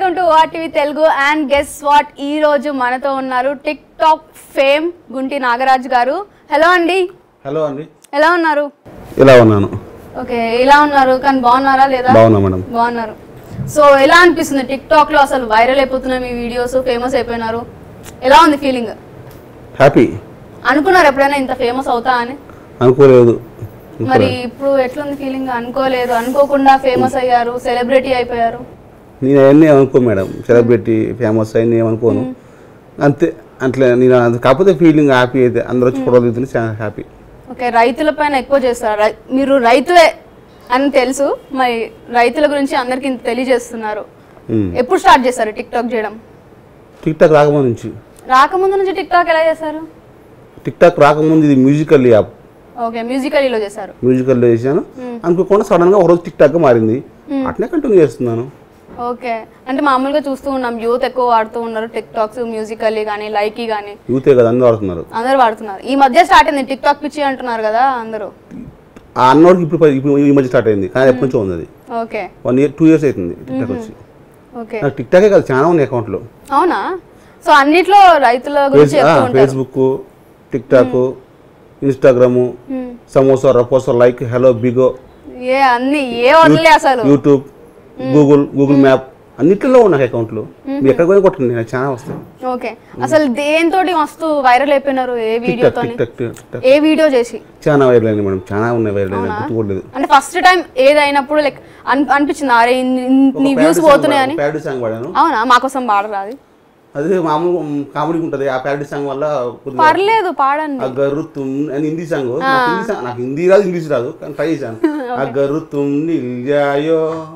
Welcome to TV Telugu and guess what ఈ రోజు మనతో ఉన్నారు TikTok fame Gunti Nagaraj garu hello అండి హలో అండి ఎలా ఉన్నారు ఇలా ఉన్నాను ఓకే ఎలా ఉన్నారు కానీ బాగున్నారా లేదా బాగున్నా మేడం బాగున్నారు సో ఎలా అనిపిస్తుంది టిక్ టాక్ లో అసలు వైరల్ అయిపోతున్నాయి మీ వీడియోస్ ఫేమస్ అయిపోయినారు ఎలా ఉంది ఫీలింగ్ హ్యాపీ అనుకున్నారు ఎప్పుడైనా ఇంత ఫేమస్ అవుతా అని అనుకోలేదు మరి ఇప్పుడు ఎట్లుంది ఫీలింగ్ అనుకోలేదు అనుకోకుండా ఫేమస్ అయ్యారు సెలబ్రిటీ అయిపోయారు నేను అవన్నీ అనుకో మేడం సెలబ్రిటీ ఫేమస్ అయ్యి నేను అనుకోను అంతే అట్లా నేను అది కాకపోతే ఫీలింగ్ హ్యాపీ అయితే అందరూ వచ్చి ఫోటోలు దిగుతుంది చాలా హ్యాపీ ఓకే రైతుల పైన ఎక్కువ చేస్తారు రై- మీరు రైతులే అని తెలుసు మరి రైతుల గురించి అందరికి ఇంత తెలియజేస్తున్నారు ఎప్పుడు స్టార్ట్ చేశారు టిక్ టాక్ చేయడం టిక్ టాక్ రాకముందు నుంచి రాకముందు నుంచి టిక్ టాక్ ఎలా చేశారు టిక్ టాక్ రాకముందు ఇది మ్యూజికల్ యాప్ ఓకే మ్యూజికలీలో చేశారు మ్యూజికల్లో చేశాను అనుకోకుండా సడన్గా ఒకరోజు టిక్ టాక్ మారింది అట్నే కంటిన్యూ చేస్తున్నాను ఓకే అంటే మామూలుగా చూస్తూ ఉన్నాం యూత్ ఎక్కువ వాడుతూ ఉన్నారు టిక్ టాక్స్ మ్యూజికల్లీ కానీ లైకీ కానీ యూతే కదా అందరూ ఆడుతున్నారు అందరూ వాడుతున్నారు ఈ మధ్య స్టార్ట్ అయింది టిక్ టాక్ పిచ్చి అంటున్నారు కదా అందరూ ఆ అన్నోడికి ఇప్పుడు ఇప్పుడు ఈ మధ్య స్టార్ట్ అయింది కానీ ఎప్పటి నుంచో ఉంది అది okay one year two years అవుతుంది టిక్ టాక్ వచ్చి ఓకే నాకు టిక్ టాకే కాదు చాలా ఉన్నాయి అకౌంట్లో అవునా సో అన్నిట్లో రైతుల గురించి చెప్తూ ఉంటారు Facebook TikTok Instagram Hmm. Samosa Roposo like hello Bigo ఏ అన్ని ఏ వదిలే అసలు యూట్యూబ్ గూగుల్ గూగుల్ మ్యాప్ అన్నిట్లో ఉన్నాయి అకౌంట్లు మీరు ఎక్కడ పోయి కొట్టండి నాకు చాలా వస్తాయి ఓకే అసలు దేంతో మస్తు వైరల్ అయిపోయినారు ఏ టిక్ టాక్ వీడియోతో టిక్ టాక్ టిక్ టాక్ ఏ వీడియో చేసి చాలా వైరల్ అయింది మేడం చాలా ఉన్నాయి వైరల్ అయినా గుర్తుకోలేదు అంటే ఫస్ట్ టైం ఏదైనప్పుడు లైక్ అనిపించింది అరే ఇన్ని- ఇన్ని వ్యూస్ పోతున్నాయని ప్యారడీ సాంగ్ పాడాను అవునా మాకోసం పాడరాదు అదే మామూలు కామెడీ ఉంటుంది ఆ ప్యారడీ సాంగ్ వల్ల కొద్దిగా పర్లేదు పాడండి అగరు తుమ్ అని హిందీ సాంగ్ నాకు హిందీ సాంగ్ నాకు హిందీ రాదు ఇంగ్లీష్ రాదు కానీ ట్రై చేశాను అగరు తుమ్ నిల్జాయో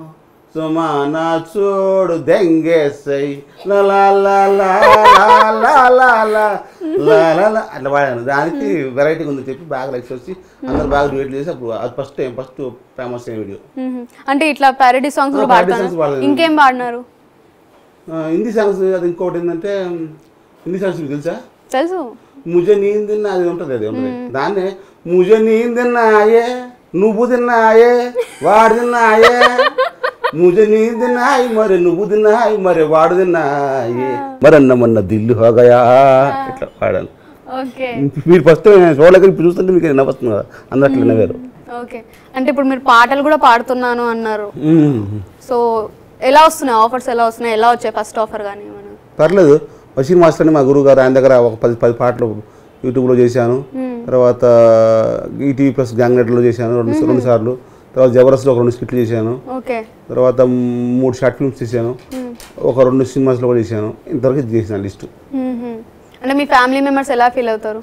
సుమానా చూడు దెంగేసై లా లా లా లా లా లా లా లా లా లా లా అట్లా పాడాను దానికి వెరైటీగా ఉంది చెప్పి బాగా లైక్స్ వచ్చి అందరు బాగా డివేట్ చేసి అప్పుడు అది ఫస్ట్ టైం ఫస్ట్ ఫేమస్ అయిన వీడియో మ్మ్. అంటే ఇట్లా ప్యారడీ సాంగ్స్ కూడా ఆ, parody songs పాడుతున్నారు పాడలేదు. ఇంకేం పాడినారు హిందీ సాంగ్స్ అది ఇంకోటి ఏంటంటే హిందీ సాంగ్స్ మీకు తెలుసా తెలుసు ముజ నీంది తిన్నా అది ఉంటుంది అది ఉంటుంది దాన్నే ముజ నీంది తిన్నాయే నువ్వు తిన్నాయే వాడు తిన్నాయే ముజ నీంది తిన్నాయి మరి నువ్వు తిన్నాయి మరి వాడు తిన్నాయే మరి అన్న మొన్న దిల్లు హోగయా ఇట్లా పాడాను ఓకే మీరు ఫస్ట్ చూడలేక ఇప్పుడు చూస్తుంటే మీకు నవ్వుతుంది కదా అందరూ అట్లా నవ్వారు ఓకే అంటే ఇప్పుడు మీరు పాటలు కూడా పాడుతున్నాను అన్నారు మ్మ్. సో ఎలా వస్తున్నాయి ఆఫర్స్ ఎలా వస్తున్నాయి ఎలా వచ్చాయి ఫస్ట్ ఆఫర్ కానీ ఏమైనా పర్లేదు వసీం మాస్టర్ అని మా గురువు గారు ఆయన దగ్గర ఒక పది పది పాటలు యూట్యూబ్లో చేశాను తర్వాత ఈటీవీ ప్లస్ గ్యాంగ్ నెట్లో చేశాను రెండు రెండు సార్లు తర్వాత జబర్దస్త్లో ఒక రెండు స్కిట్లు చేశాను ఓకే తర్వాత మూడు షార్ట్ ఫిల్మ్స్ చేశాను ఒక రెండు సినిమాస్లో కూడా చేశాను ఇంతవరకు ఇది చేసిన లిస్టు మ్మ్. అంటే మీ ఫ్యామిలీ మెంబర్స్ ఎలా ఫీల్ అవుతారు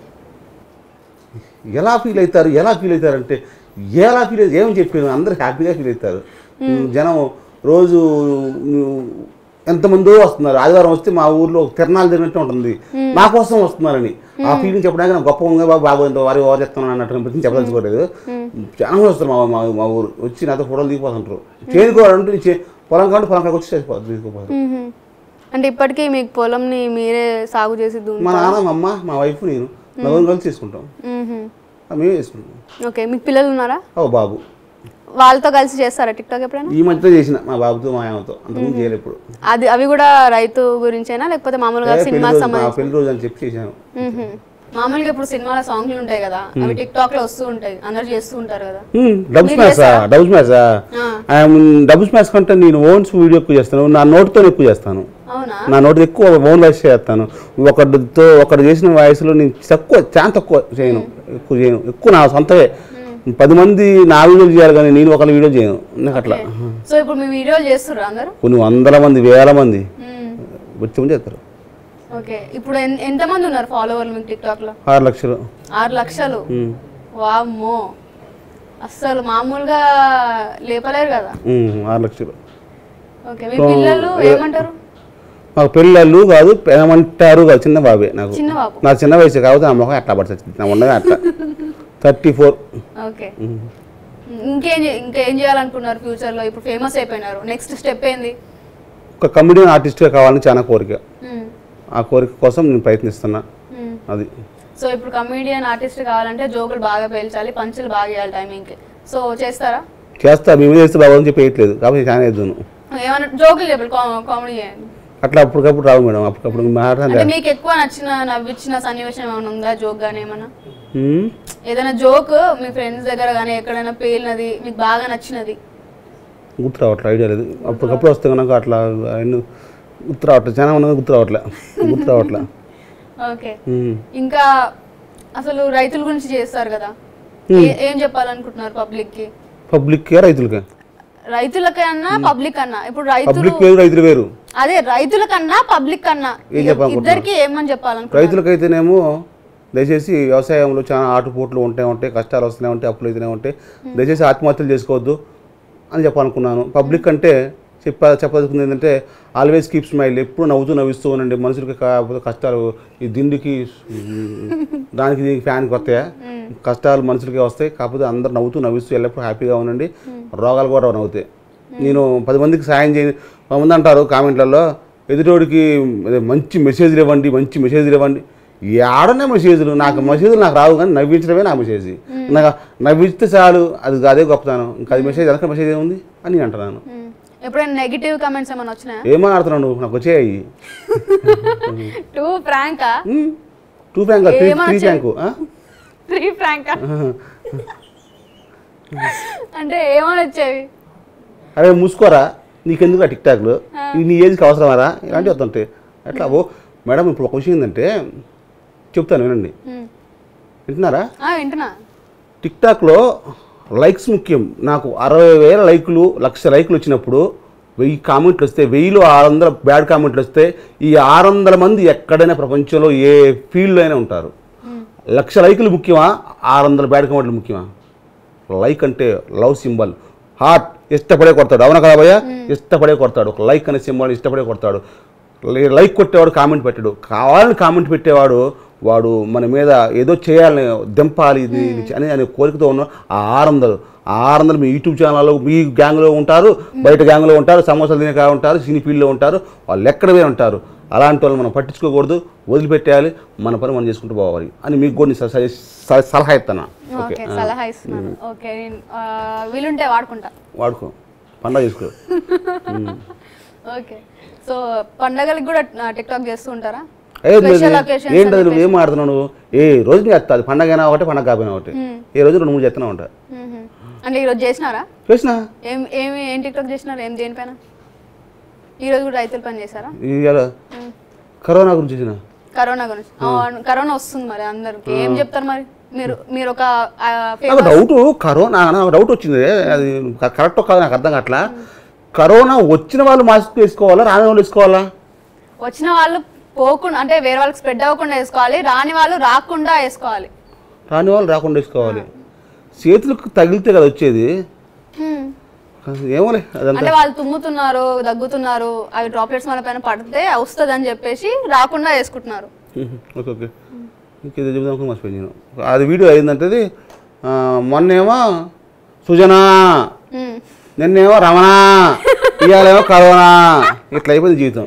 ఎలా ఫీల్ అవుతారు ఎలా ఫీల్ అవుతారు అంటే ఎలా ఫీల్ అవుతారు ఏమని చెప్పాను అందరు హ్యాపీగా ఫీల్ అవుతారు జనం రోజు నువ్వు ఎంతమందో వస్తున్నారు ఆదివారం వస్తే మా ఊర్లో ఒక తిరణాలు జరిగినట్టు ఉంటుంది నా కోసం వస్తున్నారని ఆ ఫీలింగ్ చెప్పడానికి నాకు గొప్ప ఉంది బాబు బాబు ఎంత వారి ఓవర్ చెప్తున్నాను అన్నట్టు అనిపించింది చెప్పదలుచుకోలేదు చాలా మంది వస్తారు మా మా మా ఊరు వచ్చి నాతో ఫోటోలు దిగిపోతుంటారు చేరుకోవాలంటే చే- పొలం కాబట్టి పొలం కాడికి వచ్చి చేసిపోతారు తీసుకోపోతారు మ్మ్. అంటే ఇప్పటికీ మీకు పొలంని మీరే సాగు చేసి దున్ మా నాన్న మా అమ్మ మా వైఫ్ నేను నలుగురు కలిసి చేసుకుంటాం మ్మ్. మేమే చేసుకుంటాం ఓకే మీకు పిల్లలు ఉన్నారా ఓ బాబు వాళ్ళతో కలిసి చేస్తారా టిక్ టాక్ ఎప్పుడైనా ఈ మధ్యలో చేసిన మా బాబుతో మా ఆయనతో అంతకుముందు చేయలేదు ఇప్పుడు అది అవి కూడా రైతు గురించేనా లేకపోతే మామూలుగా ఏ పెళ్లి సినిమా రోజు మా సంబంధించి పెళ్లి రోజు అని చెప్పి చేశాను మ్మ్. మామూలుగా ఇప్పుడు సినిమాల సాంగ్లు ఉంటాయి కదా అవి టిక్ టాక్ లో వస్తూ ఉంటాయి అందరు చేస్తూ ఉంటారు కదా డబుల్ స్మాషా డబుల్ స్మాషా ఆ. డబుల్ స్మాష్ కంటే నేను ఓన్స్ వీడియో ఎక్కువ చేస్తాను నా నోట్తో ఎక్కువ చేస్తాను అవునా నా నోట్ ఎక్కువ ఓన్ వాయిస్ చేస్తాను ఒకటితో ఒకటి చేసిన వాయిస్లో నేను తక్కువ చాలా తక్కువ చేయను ఎక్కువ చేయను ఎక్కువ నా సొంతవే పది మంది నా వీడియోలు చేయాలి కానీ నేను ఒకళ్ళ వీడియో చేయను నాకు అట్లా సో ఇప్పుడు మీ వీడియోలు చేస్తుర్రు అందరూ కొన్ని వందల మంది వేల మంది మ్మ్. వచ్చి మంది చేస్తారు ఓకే ఇప్పుడు ఎన్- ఎంతమంది ఉన్నారు ఫాలోవర్లు మీకు టిక్ టాక్ లో ఆరు లక్షలు ఆరు లక్షలు ఉమ్. వామ్మో అస్సలు మామూలుగా లేపలేరు కదా ఉమ్, ఆరు లక్షలు ఓకే మీ పిల్లలు ఏమంటారు మాకు పిల్లలు కాదు ఏమంటారు కాదు చిన్న బాబే నాకు చిన్న బాబు నా చిన్న వయసు కాబట్టి నా ముఖం అట్లా పడుతుంది నా ఉన్నది అట్లా థర్టీ ఫోర్ ఓకే ఇంకేం చే- ఇంకేం చేయాలనుకున్నారు ఫ్యూచర్ లో ఇప్పుడు ఫేమస్ అయిపోయినారు నెక్స్ట్ స్టెప్ ఏంది ఒక కమెడియన్ ఆర్టిస్ట్గా కావాలని చాలా కోరిక మ్మ్. ఆ కోరిక కోసం నేను ప్రయత్నిస్తున్నా మ్మ్. అది సో ఇప్పుడు కమీడియన్ ఆర్టిస్ట్ కావాలంటే జోకులు బాగా పేల్చాలి పంచులు బాగా వేయాలి టైమింగ్కి సో చేస్తారా చేస్తా మేము చేస్తే బాగుందని చెప్పి వేయట్లేదు కాబట్టి చాలా వేద్దాను ఏమైనా జోకులు చెప్పాలి కామెడీ చేయండి అట్లా అప్పటికప్పుడు రావు మేడం అప్పటికప్పుడు అంటే మాట్లాడే మీకు ఎక్కువ నచ్చిన నవ్విచ్చిన సన్నివేశం ఏమైనా ఉందా జోక్ గానీ ఏమన్నా ఏదైనా జోక్ మీ ఫ్రెండ్స్ దగ్గర కానీ ఎక్కడైనా పేలినది మీకు బాగా నచ్చినది గుర్తు రావట్లే ఐడియా లేదు అప్పటికప్పుడు వస్తే కనుక అట్లా అవన్నీ గుర్తు రావట్లేదు చాలా ఉన్నది గుర్తు రావట్లే గుర్తు రావట్లే ఓకే ఉమ్. ఇంకా అసలు రైతుల గురించి చేస్తారు కదా ఏ- ఏం చెప్పాలనుకుంటున్నారు పబ్లిక్ కి పబ్లిక్కే రైతులకే రైతులకన్నా పబ్లిక్ అన్నా ఇప్పుడు రైతులు పబ్లిక్ వేరు రైతులు వేరు అదే రైతుల కన్నా పబ్లిక్ కన్నా ఏం చెప్పాలనుకుంటున్నారు? ఇద్దరికి ఏమని చెప్పాలనుకుంటున్నారు రైతులకైతేనేమో దయచేసి వ్యవసాయంలో చాలా ఆటుపోట్లు ఉంటే ఉంటాయి కష్టాలు వస్తూనే ఉంటాయి అప్పులు అయితేనే ఉంటాయి దయచేసి ఆత్మహత్యలు చేసుకోవద్దు అని చెప్పాలనుకున్నాను పబ్లిక్ అంటే చెప్ప చెప్పదలుచుకుంది ఏంటంటే ఆల్వేస్ కీప్ స్మైల్ ఎప్పుడు నవ్వుతూ నవ్విస్తూ ఉండండి మనుషులకి కాకపోతే కష్టాలు ఈ దిండుకి ఉమ్, దానికి దీనికి ఫ్యాన్కి వస్తాయా కష్టాలు మనుషులకి వస్తాయి కాకపోతే అందరు నవ్వుతూ నవ్విస్తూ ఎల్లప్పుడూ హ్యాపీగా ఉండండి రోగాలు కూడా నవ్వుతాయి నేను పది మందికి సాయం చేయ కొంతమంది అంటారు కామెంట్లలో ఎదుటోడికి అదే మంచి మెసేజ్లు ఇవ్వండి మంచి మెసేజ్లు ఇవ్వండి ఏడనే మెసేజ్లు నాకు మెసేజ్లు నాకు రావు కానీ నవ్వించడమే నా మెసేజ్ నాకు నవ్విస్తే చాలు అది అదే గొప్పతాను ఇంకా అది మెసేజ్ వెనక మెసేజ్ ఏముంది అని నేను అంటున్నాను ఉమ్. ఎప్పుడైనా నెగిటివ్ కమెంట్స్ ఏమైనా వచ్చినాయా ఏమని ఆడుతున్నావు నువ్వు నాకు వచ్చేయి టూ ఫ్రాంకా టూ ఫ్యాంక్ త్రీ ఏమని త్రీ వచ్చాయి? ఫ్యాంకు త్రీ ఫ్రాంకా అంటే ఏమని వచ్చేవి అరే మూసుకోరా నీకెందుకు ఆ టిక్ టాక్లు ఇది నీ ఏజ్కి అవసరమారా ఇలాంటివి వస్తుంటాయి అట్లా ఓ మేడం ఇప్పుడు ఒక విషయం ఏంటంటే చెప్తాను వినండి ఉమ్. వింటున్నారా ఆ, వింటున్నా టిక్ టాక్లో లైక్స్ ముఖ్యం నాకు అరవై వేల లైకులు లక్ష లైకులు వచ్చినప్పుడు వెయ్యి కామెంట్లు వస్తే వెయ్యిలో ఆరు వందల బ్యాడ్ కామెంట్లు వస్తే ఈ ఆరు వందల మంది ఎక్కడైనా ప్రపంచంలో ఏ ఫీల్డ్లో అయినా ఉంటారు లక్ష లైకులు ముఖ్యమా ఆరు వందల బ్యాడ్ కామెంట్లు ముఖ్యమా లైక్ అంటే లవ్ సింబల్ హార్ట్ ఇష్టపడే కొడతాడు అవునా కదా భయ్య ఇష్టపడే కొడతాడు ఒక లైక్ అనే సింబల్ ఇష్టపడే కొడతాడు లై- లైక్ కొట్టేవాడు కామెంట్ పెట్టాడు కావాలని కామెంట్ పెట్టేవాడు వాడు మన మీద ఏదో చేయాలని దింపాలి ఇది ఇది అని అనే కోరికతో ఉన్న ఆ ఆరు వందలు ఆ ఆరు వందలు మీ యూట్యూబ్ ఛానల్లో మీ గ్యాంగ్లో ఉంటారు బయట గ్యాంగ్లో ఉంటారు సమోసాలు తినే కాడ ఉంటారు సినీ ఫీల్డ్లో ఉంటారు వాళ్ళు ఎక్కడ పోయి ఉంటారు అలాంటి వాళ్ళు మనం పట్టించుకోకూడదు వదిలిపెట్టేయాలి మన పని మనం చేసుకుంటూ పోవాలి అని మీకు కొన్ని స- సజెస్- స- సలహా ఇస్తాను ఓకే ఓకే సలహా ఇస్తున్నాను ఓకే నేను, ఆ, వీలుంటే వాడుకుంటా వాడుకో పండగ చేసుకో ఓకే సో పండగలకి కూడా టిక్ టాక్ చేస్తూ ఉంటారా ఏ Special occasions ఏంటది నువ్వు ఏం ఆడుతున్నావు నువ్వు ఏ రోజు చేస్తా అది పండగ అయినా ఒకటి పండగ కాపోయినా ఒకటి ఏ రోజు రెండు మూడు చేస్తూనే ఉంటా మ్మ్. అంటే ఈరోజు చేసినారా చేసిన ఏం ఏమి ఏం టిక్ టాక్ చేసినారు ఏం దేనిపైన ఈరోజు కూడా రైతుల పని చేశారా ఇవాళ కరోనా గురించి చేసిన కరోనా గురించి అవును, కరోనా వస్తుంది మరి అందరికి ఏం చెప్తారు మరి మీరు మీరు ఒక ఆ, నాకు famous- డౌట్ కరోనా నాకు డౌట్ వచ్చింది అది కరెక్ట్ కాదు నాకు అర్థం కావట్లా కరోనా వచ్చిన వాళ్ళు మాస్క్ వేసుకోవాలా రాని వాళ్ళు వేసుకోవాలా వచ్చిన వాళ్ళు పోకుండా అంటే వేరే వాళ్ళకి స్ప్రెడ్ అవ్వకుండా వేసుకోవాలి రాని వాళ్ళు రాకుండా వేసుకోవాలి రాని వాళ్ళు రాకుండా వేసుకోవాలి చేతులకు తగిలితే కదా వచ్చేది మ్మ్. ఏమోలే అదంతా అంటే వాళ్ళు తుమ్ముతున్నారు దగ్గుతున్నారు అవి డ్రాప్లెట్స్ మన పైన పడితే వస్తుంది అని చెప్పేసి రాకుండా వేసుకుంటున్నారు మ్మ్. ఓకే ఓకే ఇంకేదో చెబుదాం అనుకుని మర్చిపోయింది నేను అది వీడియో అయిందంటే అది ఆ, మొన్నేమో సుజనా మ్మ్. నిన్నేమో రమణ ఇవాళేమో కరోనా ఇట్లా అయిపోయింది జీవితం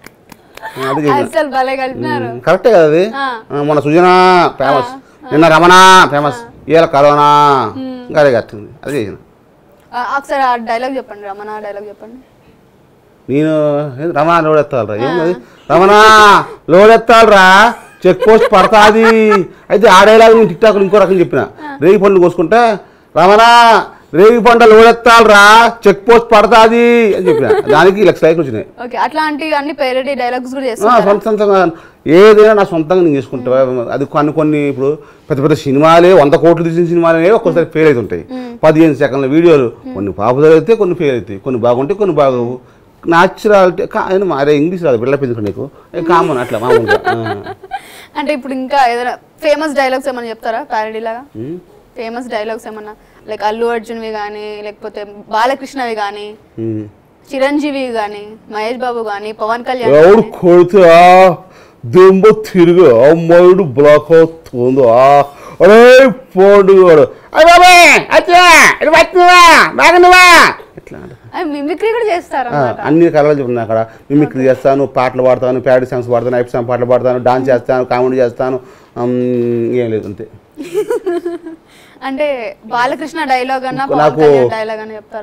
ఆ, అది చెప్పిన అసలు భలే కలిపినారు కరెక్టే కదా అది ఆ. ఆ, మన సుజనా ఫేమస్ నిన్న రమణ ఫేమస్ ఇవాళ కరోనా ఇంకా అదే కట్టింది అదే చేసిన ఆ, ఒకసారి ఆ డైలాగ్ చెప్పండి రమణ డైలాగ్ చెప్పండి నేను ఏంది రమణ లోడ్ ఎత్తాలరా ఏమది రమణ లోడ్ ఎత్తాలరా చెక్ పోస్ట్ పడతాది అయితే ఆ డైలాగ్ నేను టిక్ టాక్లో ఇంకో రకం చెప్పిన రేగి పండ్లు కోసుకుంటా రమణ రేగి పంట లోడ్ ఎత్తాలరా చెక్ పోస్ట్ పడతాది అని చెప్పిన దానికి లక్ష లైక్లు వచ్చినాయి ఓకే అట్లాంటి అన్ని పేరడీ డైలాగ్స్ కూడా ఆ, చేస్తారు సొంత సొంతంగా ఏదైనా నా సొంతంగా నేను చేసుకుంటా అది కొన్ని కొన్ని ఇప్పుడు పెద్ద పెద్ద సినిమాలే వంద కోట్లు తీసిన సినిమాలే ఒక్కోసారి ఫెయిల్ అవుతుంటాయి పదిహేను సెకండ్ల వీడియోలు కొన్ని పాపులర్ అయితే కొన్ని ఫెయిల్ అవుతాయి కొన్ని బాగుంటాయి కొన్ని బాగోవు న్యాచురాలిటీ ఆయన అరే ఇంగ్లీష్ రాదు బిళ్ళ పెంచుకో నీకు కామన్ అట్లా మామూలుగా ఆ. అంటే ఇప్పుడు ఇంకా ఏదైనా ఫేమస్ డైలాగ్స్ ఏమైనా చెప్తారా ప్యారడీ లాగా ఉమ్, ఫేమస్ డైలాగ్స్ ఏమన్నా లైక్ అల్లు అర్జున్వి కానీ లేకపోతే బాలకృష్ణవి కానీ ఉమ్. చిరంజీవి కానీ మహేష్ బాబు కానీ పవన్ కళ్యాణ్ ఎవడు గానీ. కొడితే ఆ దెంబ తిరిగి అమ్మాయిడు బ్లాక్ అవుతుంది ఆ అరే పోడు అరే బాబాయ్ అచ్చా ఇది వచ్చినవా బాగున్నావా ఇట్లా అంట. అది మిమిక్రీ కూడా చేస్తారు ఆ, అన్ని కళలు చెప్తున్నా అక్కడ మిమిక్రీ చేస్తాను పాటలు పాడతాను ప్యాడీ సాంగ్స్ పాడతాను ఐప్ సాంగ్ పాటలు పాడతాను డాన్స్ చేస్తాను కామెడీ చేస్తాను ఉమ్, ఏం లేదు అంతే అంటే బాలకృష్ణ డైలాగ్ అన్నా పవన్ నాకు- కళ్యాణ్ డైలాగ్ అని చెప్తారా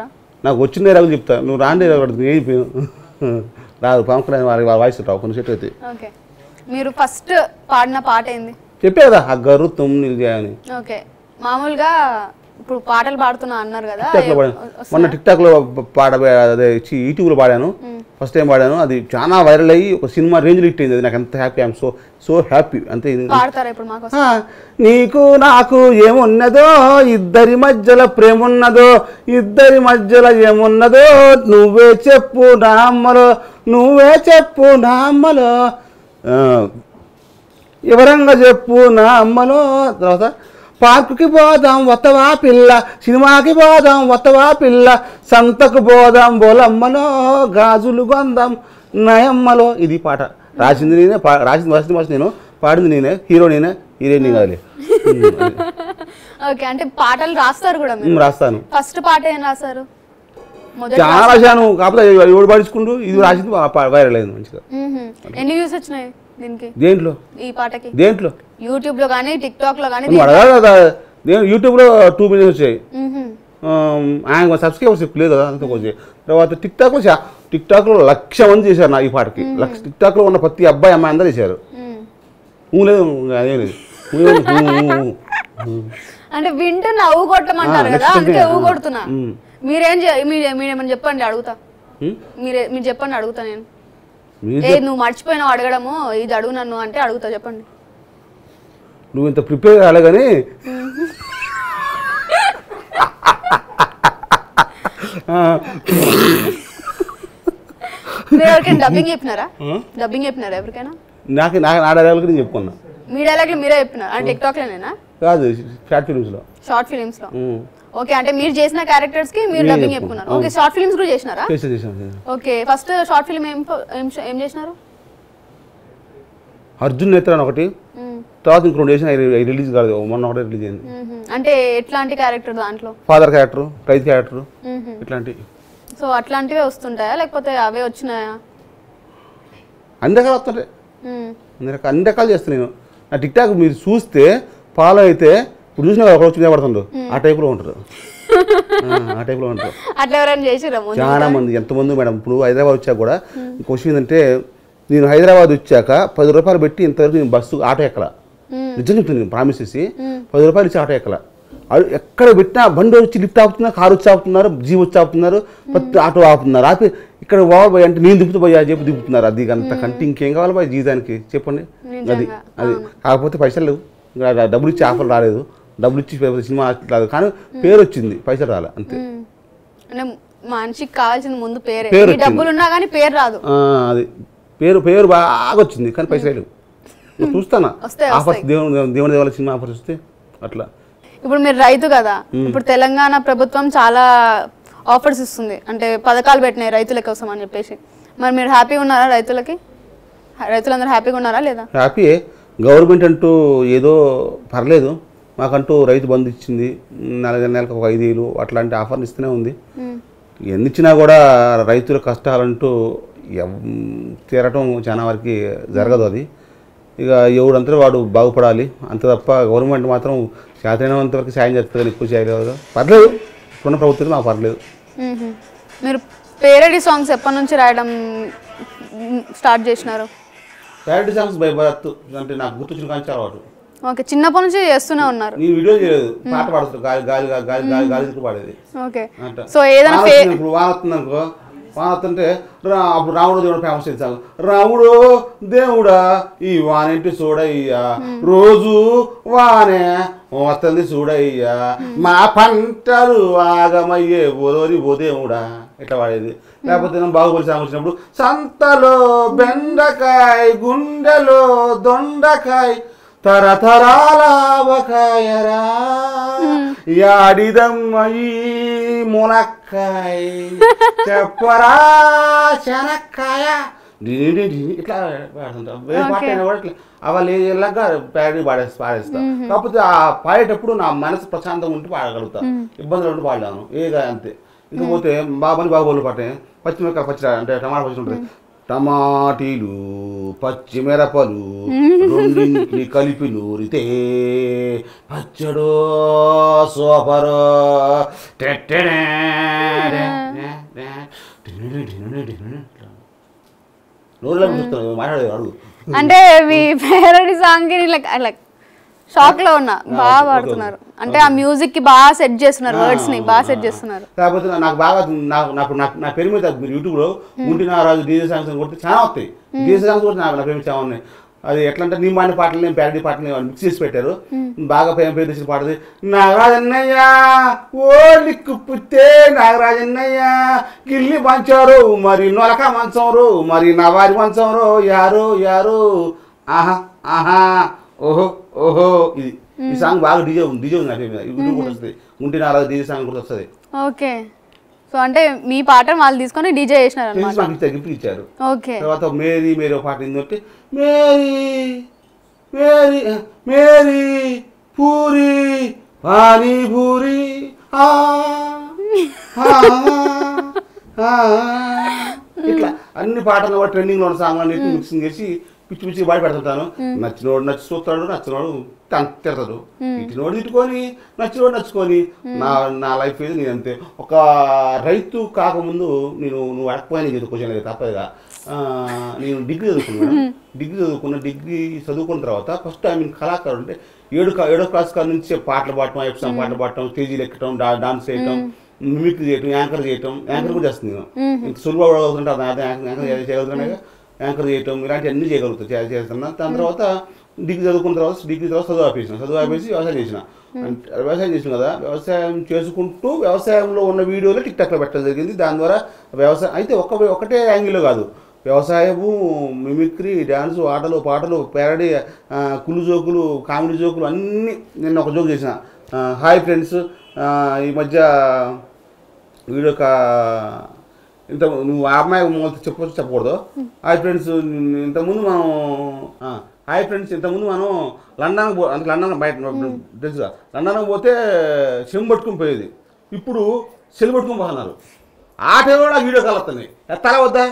నాకు వచ్చిన డైలాగులు చెప్తా నువ్వు రాండి డైలాగ్ అయిపోయావు రాదు పవన్ కళ్యాణ్ వారి వాయిస్ రావు కొన్ని సెట్ అయితే ఓకే మీరు ఫస్ట్ పాడిన పాట ఏంది చెప్పే కదా అగ్గరు తొమ్మిది అని ఓకే మామూలుగా ఇప్పుడు పాటలు పాడుతున్నా అన్నారు కదా టిక్టాక్ లో పాడాను మొన్న టిక్టాక్ లో పాడ అదే యూట్యూబ్ లో పాడాను ఫస్ట్ టైం పాడాను అది చాలా వైరల్ అయ్యి ఒక సినిమా రేంజ్ హిట్ అయింది అది నాకు ఎంత happy I'm so so happy అంతే ఇది. పాడతారా ఇప్పుడు మాకు ఆ, నీకు నాకు ఏమున్నదో ఇద్దరి మధ్యలో ప్రేమ ఉన్నదో ఇద్దరి మధ్యలో ఏమున్నదో నువ్వే చెప్పు నా అమ్మలో నువ్వే చెప్పు నా అమ్మలో ఆ, వివరంగా చెప్పు నా అమ్మలో తర్వాత పార్కుకి పోదాం వత్తవా పిల్ల సినిమాకి పోదాం వత్తవా పిల్ల సంతకు పోదాం బోలమ్మలో గాజులు కొందాం నయమ్మలో ఇది పాట రాసింది నేనే పా రాసింది రాసింది ఫస్ట్ నేను పాడింది నేనే హీరో నేనే హీరోయిన్ నేను కాదులే ఉమ్, అది. ఓకే అంటే పాటలు రాస్తారు కూడా మీరు ఉమ్, రాస్తాను ఫస్ట్ పాట ఏం రాశారు మొదటి చాలా రాశాను కాకపోతే ఎవడు పాడించుకుంటూ ఇది రాసింది వైరల్ అయింది మంచిగా మ్మ్హ. ఎన్ని వ్యూస్ వచ్చినాయి దీనికి దేంట్లో ఈ పాటకి దేంట్లో యూట్యూబ్ లో కానీ టిక్ టాక్ లో కానీ నువ్వు అడగాలి కదా నేను యూట్యూబ్లో టూ మిలియన్స్ వచ్చాయి మ్మ్హ. ఆయన సబ్స్క్రైబర్స్ ఎక్కువ లేదు కదా అంత కొంచెం తర్వాత టిక్ టాక్లో టిక్ టాక్లో లక్ష మంది చేశారు నా ఈ పాటకి లక్ష టిక్ టాక్లో ఉన్న ప్రతి అబ్బాయి అమ్మాయి అందరూ చేశారు మ్మ్. ఊ లేదు అదే లేదు ఊ లేదు, ఊ, ఊ, ఊ. అంటే వింటూ నవ్వు కొట్టమంటారు ఆ, కదా next అందుకే ఇంకా, ఊ ఆ, కొడుతున్నా మ్మ్. మీరేం చే- మీరు మీరేమని చెప్పండి అడుగుతా ఉమ్, మీరే మీరు చెప్పండి అడుగుతా నేను మీరు ఏ నువ్వు మర్చిపోయినావు అడగడము ఇది అడుగు నన్ను అంటే అడుగుతా చెప్పండి నువ్వు ఇంత ప్రిపేర్ కాలే కానీ ఆ, మీరు ఎవరికైనా డబ్బింగ్ చెప్పినారా డబ్బింగ్ చెప్పినారా ఎవరికైనా నాకు నాకు నా డైలాగ్ నేను చెప్పుకున్నా మీ డైలాగ్లు మీరే చెప్పినారు అంటే టిక్ టాక్ లోనేనా కాదు షార్ట్ ఫిల్మ్స్లో షార్ట్ ఫిలిమ్స్ లో ఓకే అంటే మీరు చేసిన క్యారెక్టర్స్ కి మీరు నేనే డబ్బింగ్ చెప్పుకున్నా. చెప్పుకున్నారు ఓకే షార్ట్ ఫిలిమ్స్ కూడా చేసినారా చేసాను చేసాను ఓకే ఫస్ట్ షార్ట్ ఫిల్మ్ ఏం ఏం ఏం చేసినారు అర్జున్ నేత్ర అని ఒకటి మ్మ్. తర్వాత ఇంక రెండు చేసిన రిలీజ్ కాదు మొన్న ఒకటే రిలీజ్ అయింది మ్మ్. అంటే ఎట్లాంటి క్యారెక్టర్ దాంట్లో ఫాదర్ క్యారెక్టర్ రైతు క్యారెక్టర్ మ్మ్. ఇట్లాంటి సో అట్లాంటివే వస్తుంటాయా లేకపోతే అవే వచ్చినాయా అన్ని రకాలు వస్తుంటాయి మ్మ్. అన్ని రకాలు అన్ని రకాలు చేస్తాను నేను నా టిక్ టాక్ మీరు చూస్తే ఫాలో అయితే ఇప్పుడు చూసిన ఒకరు వచ్చి పడుతుండ్రు ఆ టైప్లో ఉంటారు ఆ, ఆ టైప్లో ఉంటారు అట్లా ఎవరైనా చేసిరా ముందు చాలా మంది ఎంతమంది మేడం ఇప్పుడు హైదరాబాద్ వచ్చాక కూడా క్వశ్చన్ ఏంటంటే నేను హైదరాబాద్ వచ్చాక పది రూపాయలు పెట్టి ఇంతవరకు నేను బస్సు ఆటో ఎక్కల మ్మ్. నిజం చెప్తాను నేను ప్రామిస్ చేసి పది రూపాయలు ఇచ్చి ఆటో ఎక్కల అడు- ఎక్కడ పెట్టినా బండి వచ్చి లిఫ్ట్ ఆపుతున్నారు కారు వచ్చి ఆపుతున్నారు జీప్ వచ్చి ఆపుతున్నారు ప్రతి ఆటో ఆపుతున్నారు ఆపి ఇక్కడ పోవాలి భయ్ అంటే నేను దింపుతూ పోయి చెప్పి దింపుతున్నారు అది అంత కంటే ఇంకేం కావాలి భయ్ జీవితానికి చెప్పండి అది నిజంగా, అది కాకపోతే పైసలు లేవు ఇంకా డా- డబ్బులు ఇచ్చి ఆఫర్ రాలేదు డబ్బులు ఇచ్చి సినిమా రాలేదు కానీ పేరు వచ్చింది పైసలు రాలే అంతే మ్మ్. అంటే మనిషికి కావాల్సింది ముందు పేరే పేరు మీ వచ్చింది. డబ్బులు ఉన్నా కానీ పేరు రాదు ఆ, అది పేరు పేరు బాగా వచ్చింది కానీ పైసలు లేవు నేను చూస్తానా వస్తాయి, ఆఫర్స్ దేవుని దేవుని దేవాల సినిమా ఆఫర్స్ వస్తే అట్లా ఇప్పుడు మీరు రైతు కదా ఇప్పుడు తెలంగాణ ప్రభుత్వం చాలా ఆఫర్స్ ఇస్తుంది అంటే పథకాలు పెట్టినాయి రైతుల కోసం అని చెప్పేసి మరి మీరు హ్యాపీగా ఉన్నారా రైతులకి రైతులందరూ హ్యాపీగా ఉన్నారా లేదా హ్యాపీ గవర్నమెంట్ అంటూ ఏదో పర్లేదు మాకంటూ రైతు బంధు ఇచ్చింది నెల నెలకు ఒక ఐదు వేలు అట్లాంటి ఆఫర్లు ఇస్తూనే ఉంది మ్మ్. ఎన్ని ఇచ్చినా కూడా రైతుల కష్టాలంటూ ఎవ్- తీరటం చాలా వరకు జరగదు అది ఇక ఎవడంతా వాడు బాగుపడాలి అంత తప్ప గవర్నమెంట్ మాత్రం చేతనైనంత వరకు సాయం చేస్తుంది కానీ ఎక్కువ చేయలేదు పర్లేదు ఇప్పుడున్న ప్రభుత్వం నాకు పర్లేదు మ్మ్. మీరు పేరడీ సాంగ్స్ ఎప్పటి నుంచి రాయడం స్టార్ట్ చేసినారు ప్యారిటీ సాంగ్స్ బై బర్త్ అంటే నాకు గుర్తొచ్చిన కానీ చాలా అలవాటు ఓకే చిన్నప్పటి నుంచి చేస్తూనే ఉన్నారు నేను వీడియో చేయలేదు పాట పాడుతాను గాలి గాలి గాలి గాలి గాలి గాలి తిరుగు పాడేది ఓకే అంట సో ఏదైనా వాన ఫే వచ్చింది ఇప్పుడు వాన వస్తుంది అనుకో వాన వస్తుంటే రా అప్పుడు రాముడు దేవుడు ఫేమస్ అయింది సాంగ్ రాముడు దేవుడా ఈ వానేంటి చూడయ్యా రోజు వానే వస్తుంది చూడయ్యా మా పంటలు ఆగమయ్యే ఓదోరి ఓ దేవుడా ఇట్లా వాడేది లేకపోతే నేను బాహుబలి సాంగ్ వచ్చినప్పుడు సంతలో బెండకాయ గుండెలో దొండకాయ తరతరాల ఆవకాయరా యాడిదమ్మయి మునక్కాయ చెప్పరా శనక్కాయ డి- డి- డి- ఇట్లా పాడుతుంటా ఏ పాట అయినా కూడా ఇట్లా అవన్నీ ఎలాగా ప్యాడీ పాడేసి పాడేస్తా కాకపోతే ఆ పాడేటప్పుడు నా మనసు ప్రశాంతంగా ఉంటే పాడగలుగుతా ఇబ్బందులు ఉంటే పాడలేను ఏగా అంతే ఇకపోతే బాబాని బాగోలు పాటే పచ్చిమిరకాయ పచ్చిరా అంటే టమాటా పచ్చి ఉంటుంది టమాటీలు పచ్చిమిరపలు రెండింటిని కలిపి నూరితే పచ్చడో సోపరో టెట్టెడే. నోరులో చూస్తాను మాట్లాడే అడుగు అంటే మీ పేరడి సాంగ్ కి లైక్ లైక్ షాక్ లో ఉన్నా బాగా పాడుతున్నారు అంటే ఆ మ్యూజిక్ కి బాగా సెట్ చేస్తున్నారు వర్డ్స్ ని బాగా సెట్ చేస్తున్నారు కాకపోతే నా- నాకు బాగా నాకు నాకు నాకు నా పేరు మీద మీరు యూట్యూబ్లో ఉంటి నారాజు డీజే సాంగ్స్ అని కొడితే చాలా వస్తాయి డీజే సాంగ్స్ కూడా నాకు నా పేరు మీద చాలా ఉన్నాయి అది ఎట్లా అంటే నీ మాని పాటలు నేను ప్యారడీ పాటలు మిక్స్ చేసి పెట్టారు బాగా పేరు పేరు తెచ్చిన పాటది నాగరాజన్నయ్య ఓ లిక్కు పుత్తే నాగరాజన్నయ్య గిల్లి మంచారు మరి నొలక మంచంరు మరి నవారి మంచంరు యారు యారు ఆహా ఆహా ఓహో ఓహో ఇది ఈ సాంగ్ బాగా డీజే ఉంది డీజే ఉంది నా పేరు మీద యూట్యూబ్ కూడా వస్తుంది ఉంటి నారాజు డీజే సాంగ్ కూడా వస్తుంది ఓకే సో అంటే మీ పాటను వాళ్ళు తీసుకొని డీజే చేసినారు అనమాట తెలిసి మాకు ఇచ్చారు గిఫ్ట్ ఇచ్చారు ఓకే తర్వాత మేరీ మేరీ ఒక పాట ఏంటంటే మేరీ మేరీ మేరీ పూరి పానీపూరి ఆ, ఆ, ఆ. ఇట్లా అన్ని పాటలు కూడా ట్రెండింగ్లో ఉన్న సాంగ్ అన్నిటి మిక్సింగ్ చేసి పిచ్చి పిచ్చి బాడి పెడుతుంటాను నచ్చినోడు నచ్చి చూస్తాడు నచ్చినోడు తం- తిడతాడు ఇచ్చినోడు తిట్టుకొని నచ్చినోడు నచ్చుకొని నా నా లైఫ్ ఇది నేను అంతే ఒక రైతు కాకముందు నేను నువ్వు అడకపోయినా నీకు క్వశ్చన్ లేదు తప్పదుగా ఆ, నేను డిగ్రీ చదువుకున్నాను డిగ్రీ చదువుకున్న డిగ్రీ చదువుకున్న తర్వాత ఫస్ట్ ఐ మీన్ కళాకారుడు అంటే ఏడు కా- ఏడో క్లాస్ కాడ నుంచి పాటలు పాడటం ఎప్సాం పాటలు పాడటం స్టేజీలు ఎక్కడం డా- డాన్స్ చేయటం మిమిక్రీ చేయటం యాంకర్ చేయటం యాంకర్ కూడా చేస్తుంది నేను ఇంక సులువు అవుతుంటే అది యాంకర్ చేయగలుగుతున్నాయి యాంకర్ చేయటం ఇలాంటి అన్ని చేయగలుగుతా చే- చేస్తున్నా దాని తర్వాత డిగ్రీ చదువుకున్న తర్వాత డిగ్రీ తర్వాత చదువు ఆపేసిన చదువు ఆపేసి వ్యవసాయం చేసిన అంటే వ్యవసాయం చేసిన కదా వ్యవసాయం చేసుకుంటూ వ్యవసాయంలో ఉన్న వీడియోలు టిక్ టాక్లో పెట్టడం జరిగింది దాని ద్వారా వ్యవసాయం అయితే ఒక ఒకటే యాంగిల్లో కాదు వ్యవసాయము మిమిక్రీ డ్యాన్స్ ఆటలు పాటలు పేరడీ ఆ, కుళ్ళు జోకులు కామెడీ జోకులు అన్నీ నేను ఒక జోక్ చేసిన ఆ, హాయ్ ఫ్రెండ్స్ ఆ, ఈ మధ్య వీడియో కా ఇంత నువ్వు ఆ అమ్మాయి మొదలు చెప్పవచ్చు చెప్పకూడదు హాయ్ ఫ్రెండ్స్ ఇంతకుముందు మనం ఆ, హాయ్ ఫ్రెండ్స్ ఇంతకుముందు మనం లండన్కి పో అంటే లండన్ బయట తెలుసుగా లండన్కి పోతే చెంబు పట్టుకుని పోయేది ఇప్పుడు సెల్ పట్టుకుని పోతున్నారు ఆ టైంలో నాకు వీడియో కాల్ వస్తున్నాయి ఎత్తాలా వద్దా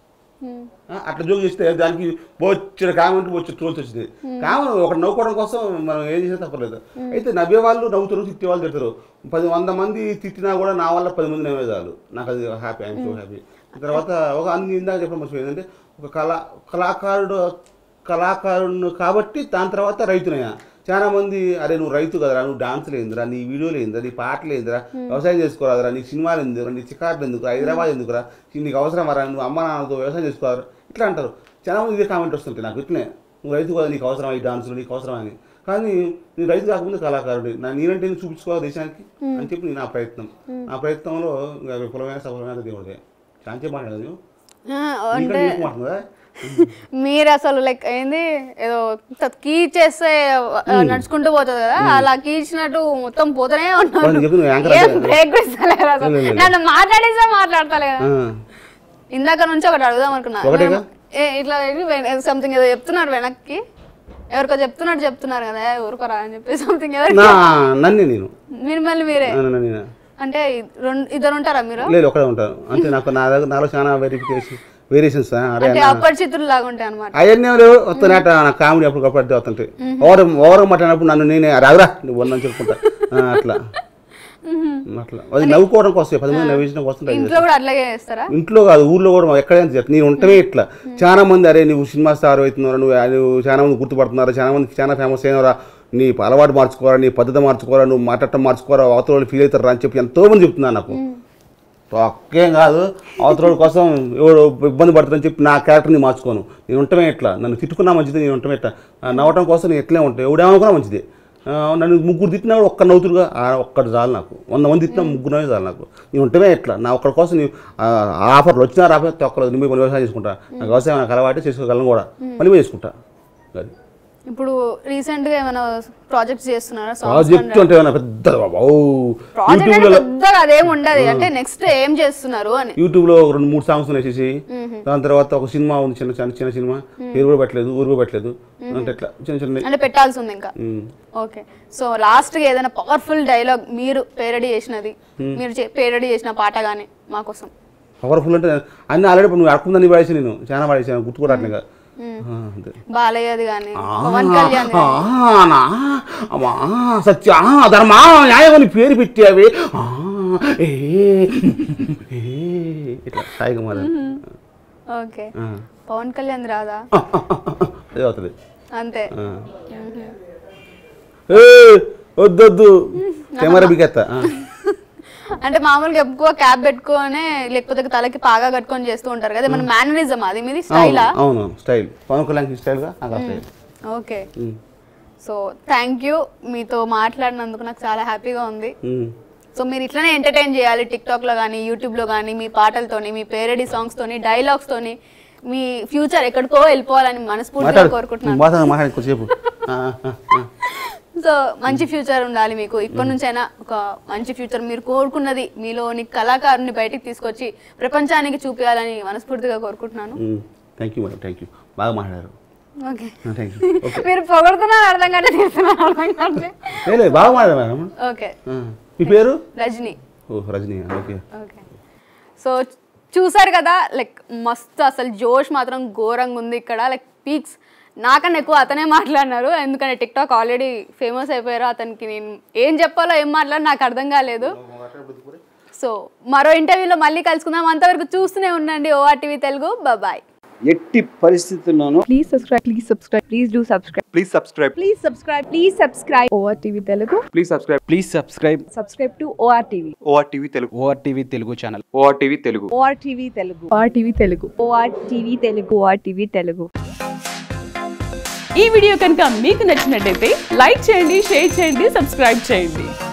ఆ, అట్లా జోక్ చేస్తే దానికి బొచ్చిన కామెంట్ బొచ్చిన ట్రోల్స్ వచ్చింది కామన్ ఒక నవ్వుకోవడం కోసం మనం ఏం చేసినా తప్పలేదు అయితే నవ్వే వాళ్ళు నవ్వుతారు తిట్టే వాళ్ళు తిడతారు పది వంద మంది తిట్టినా కూడా నా వల్ల పది మంది నవ్వే చాలు నాకు అది హ్యాపీ ఐఎమ్ సో హ్యాపీ తర్వాత ఒక అన్ని ఇందాక చెప్పడం మర్చిపోయింది అంటే ఒక కళా కళాకారుడు కళాకారుడు కాబట్టి దాని తర్వాత రైతునయ్యా చాలా మంది అరే నువ్వు రైతు కదరా నువ్వు డాన్సులు ఏందిరా నీ వీడియోలు ఏందిరా నీ పాటలు ఏందిరా వ్యవసాయం చేసుకోరాదురా నీ సినిమాలు ఎందుకురా నీ చికాట్లు ఎందుకురా హైదరాబాద్ ఎందుకురా నీకు అవసరం వరా నువ్వు అమ్మ నాన్నతో వ్యవసాయం చేసుకోవాలి ఇట్లా అంటారు చాలా మంది ఇదే కామెంట్ వస్తుంటాయి నాకు ఇట్లనే నువ్వు రైతు కదా నీకు అవసరం ఈ డాన్సులు నీకు అవసరం అని కానీ నేను రైతు కాకముందు కళాకారుడు నా నేనంటే నేను చూపించుకోవాలి దేశానికి అని చెప్పి నేను నా ప్రయత్నం నా ప్రయత్నంలో ఇంకా విఫలమైన సఫలమైన దేవుడిదే శాంతి మాట్లాడదు ఆ, ఇంకా అంటే నీకు మాట్లాడుతుందా మీరు అసలు లైక్ ఏంది ఏదో కీ చేస్తే ఆ, నడుచుకుంటూ పోతుంది కదా అలా కీ ఇచ్చినట్టు మొత్తం పోతూనే ఉన్నాను వాళ్ళు చెప్పిన యాంకర్ ఏం అంటే- బ్రేక్ కూడా ఇస్తలేరు అసలు లేదు, లేదు. నన్ను మాట్లాడేసా మాట్లాడతలే కదా ఆ. ఇందాక నుంచి ఒకటి అడుగుదాం అనుకున్నా ఒకటేగా? ఏ, ఇట్లా సంథింగ్ ఏదో చెప్తున్నారు వెనక్కి ఎవరికో చెప్తున్నట్టు చెప్తున్నారు కదా ఊరుకోరా అని చెప్పి సంథింగ్ ఎవరికి నా నన్నే నేను మీరు మళ్ళీ మీరే నా- నా- నేనే. అంటే రెండు ఇద్దరు ఉంటారా మీరు లేదు ఒకడే ఉంటాను అంతే నాకు నా దగ్గర నాలో చాలా వెరిఫికేషన్ వేరియేషన్స్ అరే అంటే అపరిచితులు లాగా ఉంటాయి అనమాట అవన్నీ లేవు వస్తున్నాయట నా కామెడీ అప్పుడు అప్పుడు వస్తుంటాయి ఓవర్ ఓవర్ మాట్లాడినప్పుడు నన్ను నేనే రాదురా నువ్వు వందని చెప్పుకుంటా ఆ, అట్లా అట్లా అది నవ్వుకోవడం కోసం పది మంది నవ్వించడం కోసం try ఇంట్లో కూడా అట్లాగే చేస్తారా ఇంట్లో కాదు ఊర్లో కూడా ఎక్కడైనా చేస్తా నేను ఉంటమే ఇట్లా చాలా మంది అరే నువ్వు సినిమా స్టార్ అవుతున్నారా నువ్వు నువ్వు చాలా మంది గుర్తుపడుతున్నారా చాలా మంది చాలా ఫేమస్ అయినరా నీ అలవాటు మార్చుకోరా నీ పద్ధతి మార్చుకోరా నువ్వు మాట్లాడటం మార్చుకోరా అవతల వాళ్ళు ఫీల్ అవుతారా అని చెప్పి ఎంతో మంది చెప్తున్నారు నాకు ఒక్కేం కాదు అవతల కోసం ఎవరు ఇబ్బంది పడుతుందని చెప్పి నా క్యారెక్టర్ని మార్చుకోను నేను ఉంటమే ఇట్లా నన్ను తిట్టుకున్నా మంచిది నేను ఉంటమే ఇట్లా ఆ, నవ్వటం కోసం నేను ఎట్లే ఉంటాను ఎవడేమనుకున్నా మంచిది ఆ, నన్ను ముగ్గురు తిట్టినా కూడా ఒక్క నవ్వుతురుగా ఆ ఒక్కటి చాలు నాకు వంద మంది తిట్టినా ముగ్గురు నవ్వే చాలు నాకు నేను ఉంటమే ఇట్లా నా ఒక్కడి కోసం నేను ఆ, ఆఫర్లు వచ్చినా రాకపోతే తొక్కలేదు నేను పోయి వ్యవసాయం చేసుకుంటా నాకు వ్యవసాయం నాకు అలవాటే చేసుకోగలను కూడా పని పోయి చేసుకుంటా అది ఇప్పుడు రీసెంట్ గా ఏమైనా ప్రాజెక్ట్స్ చేస్తున్నారా సాంగ్స్ ప్రాజెక్ట్ అంటే ఏమన్నా పెద్ద ఓ ప్రాజెక్ట్ అంటే యూట్యూబ్లో పెద్దగా అదేం ఉండదు అంటే నెక్స్ట్ ఏం చేస్తున్నారు అని యూట్యూబ్లో ఒక రెండు మూడు సాంగ్స్ వేసేసి దాని తర్వాత ఒక సినిమా ఉంది చిన్న చిన్న చిన్న సినిమా పేరు కూడా పెట్టలేదు ఊరు కూడా పెట్టలేదు అంటే ఇట్లా చిన్న చిన్న అంటే పెట్టాల్సి ఉంది ఇంకా ఉమ్. ఓకే సో లాస్ట్ గా ఏదైనా పవర్ఫుల్ డైలాగ్ మీరు పేరడీ చేసినది మీరు పేరడీ చేసిన పాట గానీ మా కోసం పవర్ఫుల్ అంటే అన్ని ఆల్రెడీ నువ్వు అడుకుందని వాడేసి నేను చాలా వాడేసాను గుర్తుకోవట్లేదు అంతే బాలయ్యది కానీ ఆ, పవన్ కళ్యాణ్ ఆ, నా, అమ్మా, సత్య ఆ, ధర్మా న్యాయం అని పేరు పెట్టావి ఆ, ఏ, ఏ, ఇట్లా సాయిగా మారాలి ఓకే పవన్ కళ్యాణ్ రాదా అదే అవుతుంది అంతే ఆ. ఏ, వద్దొద్దు కెమెరా బికెత్తా ఆ. అంటే మామూలుగా ఎక్కువ క్యాప్ పెట్టుకొని లేకపోతే తలకి పాగా కట్టుకొని చేస్తూ ఉంటారు కదా మన మేనరిజం అది మీది స్టైలా అవును అవును స్టైల్ పవన్ కళ్యాణ్ స్టైల్గా నాకు ఆ style okay um, so thank you మీతో మాట్లాడినందుకు నాకు చాలా హ్యాపీగా ఉంది ఉమ్. సో మీరు ఇట్లనే ఎంటర్టైన్ చేయాలి టిక్టాక్లో కానీ యూట్యూబ్లో కానీ మీ పాటలతోని మీ పేరడీ సాంగ్స్తోని డైలాగ్స్తోని మీ ఫ్యూచర్ ఎక్కడికో వెళ్ళిపోవాలని మనస్ఫూర్తిగా మాట్లాడు కోరుకుంటున్నాను మాట్లాడు మాట్లాడు కొంచెంసేపు ఆ, ఆ, ఆ. సో మంచి ఫ్యూచర్ ఉండాలి మీకు ఇప్పటి నుంచైనా ఒక మంచి ఫ్యూచర్ మీరు కోరుకున్నది మీలోని కళాకారుని బయటికి తీసుకొచ్చి ప్రపంచానికి చూపించాలని మనస్ఫూర్తిగా కోరుకుంటున్నాను um, thank you madam thank you బాగా మాట్లాడారు ఓకే ఆ, థ్యాంక్ యూ ఓకే మీరు పొగడుతున్నారు అర్థం కంటే తీస్తున్నారు అర్థం కంటే ఏ లేదు బాగా మాట్లాడారు మేడం ఓకే ఆ, మీ పేరు రజనీ ఓ రజనీ ఓకే ఓకే సో చూసారు కదా లైక్ మస్తు అసలు జోష్ మాత్రం ఘోరంగా ఉంది ఇక్కడ లైక్ పీక్స్ నాకన్నా ఎక్కువ అతనే మాట్లాడినారు ఎందుకంటే టిక్ టాక్ ఆల్రెడీ ఫేమస్ అయిపోయారు అతనికి నేను ఏం చెప్పాలో ఏం మాట్లాడి నాకు అర్థం కాలేదు సో మరో ఇంటర్వ్యూలో మళ్ళీ కలుసుకుందాం అంతవరకు చూస్తూనే ఉండండి ఓఆర్ టీవీ తెలుగు బాయ్ ఎట్టి పరిస్థితుల్లోనూ Please subscribe. Please subscribe. Please do subscribe. Please subscribe. Please subscribe. Please subscribe. ORTV Telugu. Please subscribe. Please subscribe Subscribe to ORTV. ORTV Telugu. ORTV Telugu channel ORTV Telugu. ORTV Telugu. ORTV Telugu. ORTV Telugu. ORTV Telugu. ఈ video కనుక మీకు నచ్చినట్టయితే like చేయండి share చేయండి subscribe చేయండి